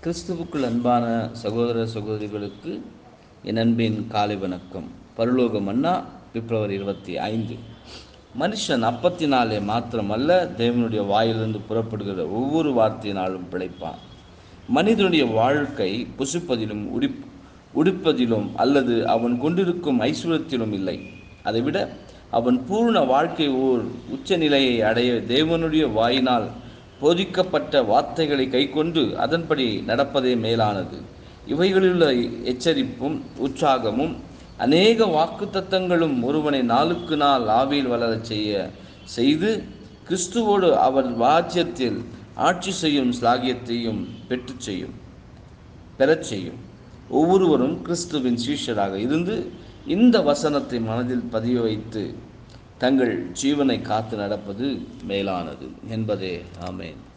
கிறிஸ்துவுக்குள் அன்பான சகோதர சகோதரிகளுக்கு என் அன்பின் காலை வணக்கம் பரலோக மன்னா பிப்ரவரி இருபத்தி ஐந்து மனுஷன் அப்பத்தினாலே மாத்திரமல்ல தேவனுடைய வாயிலிருந்து புறப்படுகிற ஒவ்வொரு வார்த்தையினாலும் பிழைப்பான் மனிதனுடைய வாழ்க்கை புசிப்பதிலும் உடிப் உடுப்பதிலும் அல்லது அவன் கொண்டிருக்கும் ஐஸ்வர்யத்திலும் இல்லை அதைவிட அவன் பூர்ண வாழ்க்கை ஓர் உச்சநிலையை அடைய தேவனுடைய வாயினால் போதிக்கப்பட்ட வார்த்தைகளை கைக்கொண்டு அதன்படி நடப்பதே மேலானது இவைகளிலுள்ள எச்சரிப்பும் உற்சாகமும் அநேக வாக்குத்தத்தங்களும் ஒருவனை நாளுக்கு நாள் ஆவியில் வளரச் செய்ய செய்து கிறிஸ்துவோடு அவர் ராஜ்யத்தில் ஆட்சி செய்யும் ஸ்லாகியத்தையும் பெற்றுச் செய்யும் பெறச் செய்யும் ஒவ்வொருவரும் கிறிஸ்துவின் சீஷராக இருந்து இந்த வசனத்தை மனதில் பதிய வைத்து தங்கள் ஜீவனை காத்து நடப்பது மேலானது என்பதே ஆமேன்